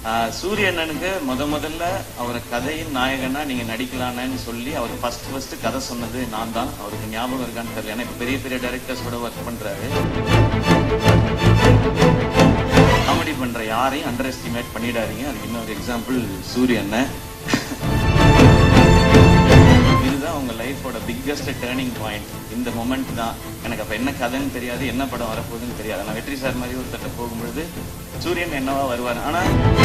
ஆஹ் சூரிய அண்ணனுக்கு முத முதல்ல அவர் கதையின் நாயகனா நீங்க நடிக்கலான்னு சொல்லி அவர் ஃபர்ஸ்ட் ஃபர்ஸ்ட் கதை சொன்னது நான் தான் அவருக்கு ஞாபகம் இருக்கான்னு தெரியல ஏன்னா இப்ப பெரிய பெரிய டைரக்டர்ஸ் கூட ஒர்க் பண்றாரு காமெடி பண்ற யாரையும் அண்டர் எஸ்டிமேட் பண்ணிடாதீங்க அதுக்கு இன்னொரு எக்ஸாம்பிள் சூரிய அண்ணன் இதுதான் உங்க லைஃபோட பிக்கஸ்ட் டேர்னிங் பாயிண்ட் இந்த மொமெண்ட் தான் எனக்கு அப்ப என்ன கதைன்னு தெரியாது என்ன படம் வரப்போகுதுன்னு தெரியாது நான் வெற்றி சார் மாதிரி ஒருத்தட்ட போகும்பொழுது சூரியன் என்னவா வருவார் ஆனா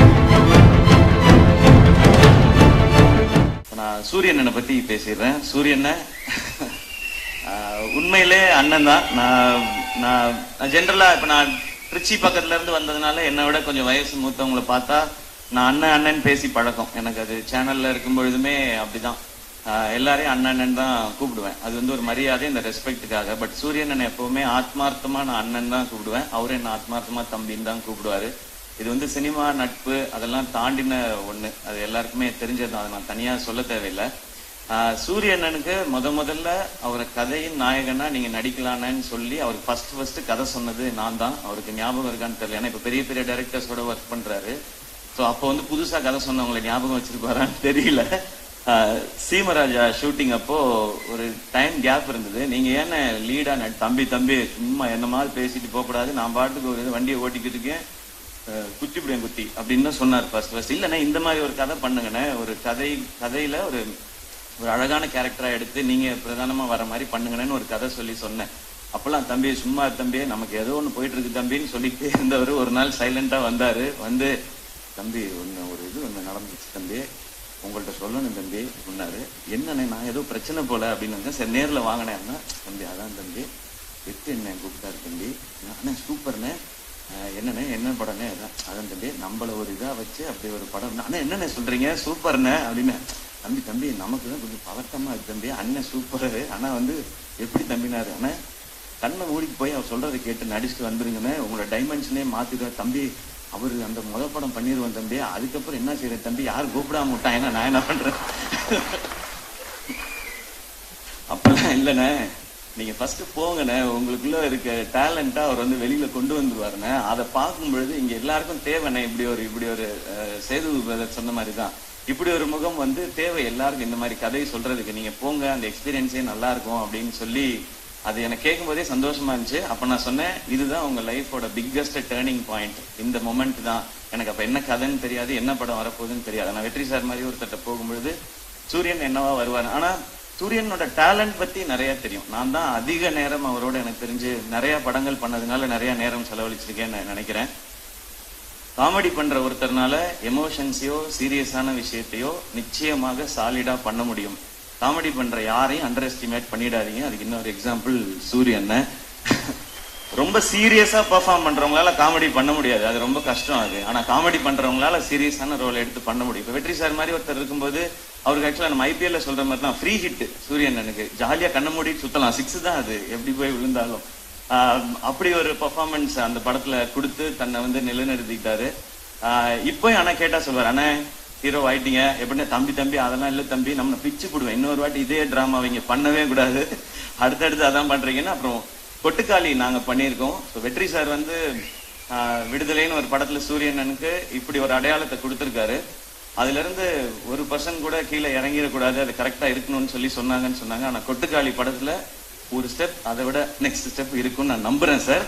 இப்ப நான் சூரியனை பத்தி பேசிடுறேன் சூரியனை ஆஹ், உண்மையிலே அண்ணன் தான் நான் நான் ஜென்ரலா இப்ப நான் திருச்சி பக்கத்துல இருந்து வந்ததுனால என்னை விட கொஞ்சம் வயசு மூத்தவங்களை பார்த்தா நான் அண்ணன் அண்ணன் பேசி பழக்கம் எனக்கு அது சேனல்ல இருக்கும் பொழுதுமே அப்படிதான் ஆஹ், எல்லாரையும் அண்ணன் அண்ணன் தான் கூப்பிடுவேன் அது வந்து ஒரு மரியாதை இந்த ரெஸ்பெக்ட்டுக்காக பட் சூரியன் என்னை எப்பவுமே ஆத்மார்த்தமா நான் அண்ணன் தான் கூப்பிடுவேன் அவரும் என்ன ஆத்மார்த்தமா தம்பின்னு தான் கூப்பிடுவாரு இது வந்து சினிமா நட்பு அதெல்லாம் தாண்டின ஒண்ணு அது எல்லாருக்குமே தெரிஞ்சது அதை நான் தனியா சொல்ல தேவையில்லை ஆஹ் சூரிய அண்ணனுக்கு முத முதல்ல அவர் கதையின் நாயகனா நீங்க நடிக்கலான்னு சொல்லி அவருக்கு ஃபர்ஸ்ட் ஃபர்ஸ்ட் கதை சொன்னது நான் தான் அவருக்கு ஞாபகம் இருக்கான்னு தெரியல ஏன்னா இப்ப பெரிய பெரிய டைரக்டர்ஸ் கூட ஒர்க் பண்றாரு ஸோ அப்போ வந்து புதுசா கதை சொன்னவங்களை ஞாபகம் வச்சிருப்பாரான்னு தெரியல ஆஹ் சீமராஜா ஷூட்டிங் அப்போ ஒரு டைம் கேப் இருந்தது நீங்க ஏன்னு லீடா தம்பி தம்பி சும்மா என்ன மாதிரி பேசிட்டு போகக்கூடாது நான் பாட்டுக்கு ஒரு இது வண்டியை ஓட்டிக்கிட்டு இருக்கேன் அஹ் குத்தி பிடியும் குத்தி அப்படின்னு தான் சொன்னார் ஃபர்ஸ்ட் ஃபர்ஸ்ட் இல்லைண்ணே இந்த மாதிரி ஒரு கதை பண்ணுங்கண்ணே ஒரு கதை கதையில ஒரு ஒரு அழகான கேரக்டரா எடுத்து நீங்க பிரதானமா வர மாதிரி பண்ணுங்கன்னு ஒரு கதை சொல்லி சொன்னேன் அப்பெல்லாம் தம்பி சும்மா இரு தம்பி நமக்கு ஏதோ ஒண்ணு போயிட்டு இருக்கு தம்பின்னு சொல்லிட்டே இருந்தவர் ஒரு நாள் சைலண்டா வந்தாரு வந்து தம்பி ஒண்ணு ஒரு இது ஒண்ணு நடந்துச்சு தம்பி உங்கள்ட்ட சொல்லணும் தம்பி சொன்னாரு என்னண்ணே நான் ஏதோ பிரச்சனை போல அப்படின்னு சரி நேர்ல வாங்கினேன்னா தம்பி அதான் தம்பி எட்டு என்ன கூப்பிட்டாரு தம்பி அண்ணே சூப்பர்ண்ணே அஹ் என்னண்ணே என்ன படம்னே அதான் அதான் தம்பி நம்மள ஒரு இதா வச்சு அப்படி ஒரு படம் அண்ணா என்னண்ணே சொல்றீங்க சூப்பர்ண்ணே அப்படின்னு தம்பி தம்பி நமக்கு தான் கொஞ்சம் பதட்டமா இருக்கு தம்பி அண்ணன் சூப்பர் ஆனா வந்து எப்படி தம்பினாரு அண்ணா கண்ணை மூடிக்கு போய் அவர் சொல்றதை கேட்டு நடிச்சுட்டு வந்துருங்கண்ணே உங்களோட டைமென்ஷனே மாத்திடுவார் தம்பி அவரு அந்த முத படம் பண்ணிடுவோம் தம்பி அதுக்கப்புறம் என்ன செய்யற தம்பி யார் கூப்பிடாம விட்டான் ஏன்னா நான் என்ன பண்றேன் அப்பெல்லாம் இல்லைண்ணே நீங்க ஃபர்ஸ்ட் போங்கண்ணே உங்களுக்குள்ள இருக்க டேலண்டா அவர் வந்து வெளியில கொண்டு வந்துருவாருண்ணே அதை பார்க்கும் பொழுது இங்க எல்லாருக்கும் தேவைண்ணே இப்படி ஒரு இப்படி ஒரு அஹ், சேது brother சொன்ன மாதிரி தான் இப்படி ஒரு முகம் வந்து தேவை எல்லாருக்கும் இந்த மாதிரி கதை சொல்றதுக்கு நீங்க போங்க அந்த எக்ஸ்பீரியன்ஸே நல்லா இருக்கும் அப்படின்னு சொல்லி அது எனக்கு கேட்கும் போதே சந்தோஷமா இருந்துச்சு அப்ப நான் சொன்னேன் இதுதான் உங்க லைஃபோட பிக்கஸ்ட் டேர்னிங் பாயிண்ட் இந்த மொமெண்ட் தான் எனக்கு அப்ப என்ன கதைன்னு தெரியாது என்ன படம் வரப்போகுதுன்னு தெரியாது நான் வெற்றி சார் மாதிரி ஒருத்தட்ட போகும்பொழுது சூரியன் என்னவா வருவார் ஆனா சூரியனோட டேலண்ட் பத்தி நிறைய தெரியும் நான் தான் அதிக நேரம் அவரோட எனக்கு தெரிஞ்சு நிறைய படங்கள் பண்ணதுனால நிறைய நேரம் செலவழிச்சிருக்கேன்னு நான் நினைக்கிறேன் காமெடி பண்ற ஒருத்தர்னால எமோஷன்ஸையோ சீரியஸான விஷயத்தையோ நிச்சயமாக சாலிடா பண்ண முடியும் காமெடி பண்ற யாரையும் அண்டர் எஸ்டிமேட் பண்ணிடாதீங்க அதுக்கு இன்னொரு எக்ஸாம்பிள் சூரியன் ரொம்ப சீரியஸா பெர்ஃபார்ம் பண்றவங்களால காமெடி பண்ண முடியாது அது ரொம்ப கஷ்டம் அது ஆனா காமெடி பண்றவங்களால சீரியஸான ரோல் எடுத்து பண்ண முடியும் இப்ப வெற்றி சார் மாதிரி ஒருத்தர் இருக்கும்போது அவருக்கு ஆக்சுவலா நம்ம ஐபிஎல்ல சொல்ற மாதிரி தான் ஃப்ரீ ஹிட் சூரியன் எனக்கு ஜாலியா கண்ண மூடி சுத்தலாம் சிக்ஸ் தான் அது எப்படி போய் விழுந்தாலும் ஆஹ் அப்படி ஒரு பெர்ஃபார்மன்ஸ் அந்த படத்துல கொடுத்து தன்னை வந்து நிலைநிறுத்திக்கிட்டாரு ஆஹ் இப்போ ஆனா கேட்டா சொல்வார் அண்ணா ஹீரோ ஆயிட்டீங்க எப்படின்னா தம்பி தம்பி அதெல்லாம் இல்ல தம்பி நம்ம பிச்சு போடுவேன் இன்னொரு வாட்டி இதே டிராமா அவங்க பண்ணவே கூடாது அடுத்தடுத்து அதான் பண்றீங்கன்னா அப்புறம் கொட்டுக்காளி நாங்க பண்ணியிருக்கோம் ஸோ வெற்றி சார் வந்து ஆஹ் விடுதலைன்னு ஒரு படத்துல சூரியனனுக்கு இப்படி ஒரு அடையாளத்தை கொடுத்திருக்காரு அதுல இருந்து ஒரு பர்சன்ட் கூட கீழே இறங்கிடக்கூடாது அது கரெக்டா இருக்கணும்னு சொல்லி சொன்னாங்கன்னு சொன்னாங்க ஆனா கொட்டுக்காளி படத்துல ஒரு ஸ்டெப் அதை விட நெக்ஸ்ட் ஸ்டெப் இருக்கும்னு நான் நம்புறேன் சார்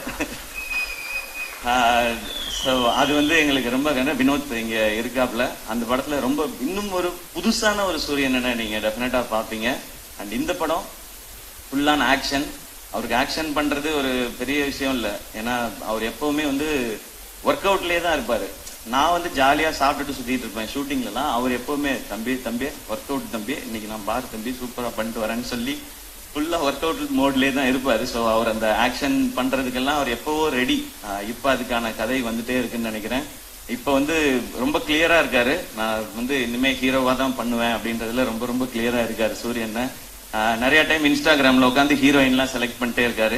ஸோ அது வந்து எங்களுக்கு ரொம்ப என்ன வினோத் இங்க இருக்காப்ல அந்த படத்துல ரொம்ப இன்னும் ஒரு புதுசான ஒரு சூரியனை நீங்க டெஃபினட்டா பார்ப்பீங்க அண்ட் இந்த படம் ஃபுல்லான ஆக்ஷன் அவருக்கு ஆக்ஷன் பண்றது ஒரு பெரிய விஷயம் இல்ல ஏன்னா அவர் எப்பவுமே வந்து ஒர்க் அவுட்லயே தான் இருப்பாரு நான் வந்து ஜாலியா சாப்பிட்டுட்டு சுத்திட்டு இருப்பேன் ஷூட்டிங்லலாம் அவர் எப்பவுமே தம்பி தம்பி ஒர்க் அவுட் தம்பி இன்னைக்கு நான் பார் தம்பி சூப்பரா பண்ணிட்டு வரேன்னு சொல்லி ஃபுல்லா ஒர்க் அவுட் மோட்லயே தான் இருப்பாரு ஸோ அவர் அந்த ஆக்ஷன் பண்றதுக்கெல்லாம் அவர் எப்பவோ ரெடி இப்போ அதுக்கான கதை வந்துட்டே இருக்குன்னு நினைக்கிறேன் இப்போ வந்து ரொம்ப கிளியரா இருக்காரு நான் வந்து இனிமே ஹீரோவா தான் பண்ணுவேன் அப்படின்றதுல ரொம்ப ரொம்ப கிளியரா இருக்காரு சூரியன் ஆஹ் நிறைய டைம் இன்ஸ்டாகிராம்ல உட்காந்து ஹீரோயின்லாம் செலக்ட் பண்ணிட்டே இருக்காரு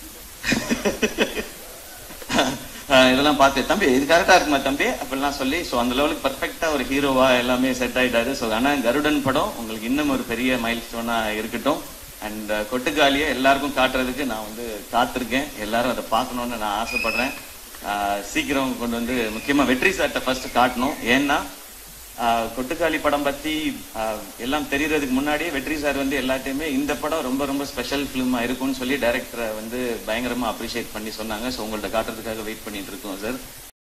ஆஹ் இதெல்லாம் பார்த்து தம்பி இது கரெக்டா இருக்குமா தம்பி அப்படிலாம் சொல்லி ஸோ அந்த லெவலுக்கு பர்ஃபெக்டா ஒரு ஹீரோவா எல்லாமே செட் ஆயிட்டாரு ஸோ ஆனா கருடன் படம் உங்களுக்கு இன்னும் ஒரு பெரிய மைல் ஸ்டோனா இருக்கட்டும் அண்ட் கொட்டுக்காலியை எல்லாருக்கும் காட்டுறதுக்கு நான் வந்து காத்திருக்கேன் எல்லாரும் அதை பார்க்கணும்னு நான் ஆசைப்படுறேன் ஆஹ் சீக்கிரம் கொண்டு வந்து முக்கியமா வெற்றி சார்ட்ட ஃபர்ஸ்ட் காட்டணும் ஏன்னா ஆஹ் கொட்டுக்காளி படம் பத்தி ஆஹ் எல்லாம் தெரியறதுக்கு முன்னாடியே வெற்றி சார் வந்து எல்லாத்தையுமே இந்த படம் ரொம்ப ரொம்ப ஸ்பெஷல் ஃபிலிமா இருக்கும்னு சொல்லி டைரக்டரை வந்து பயங்கரமா அப்ரிஷியேட் பண்ணி சொன்னாங்க ஸோ உங்கள்ட்ட காட்டுறதுக்காக வெயிட் பண்ணிட்டு இருக்கோம் சார்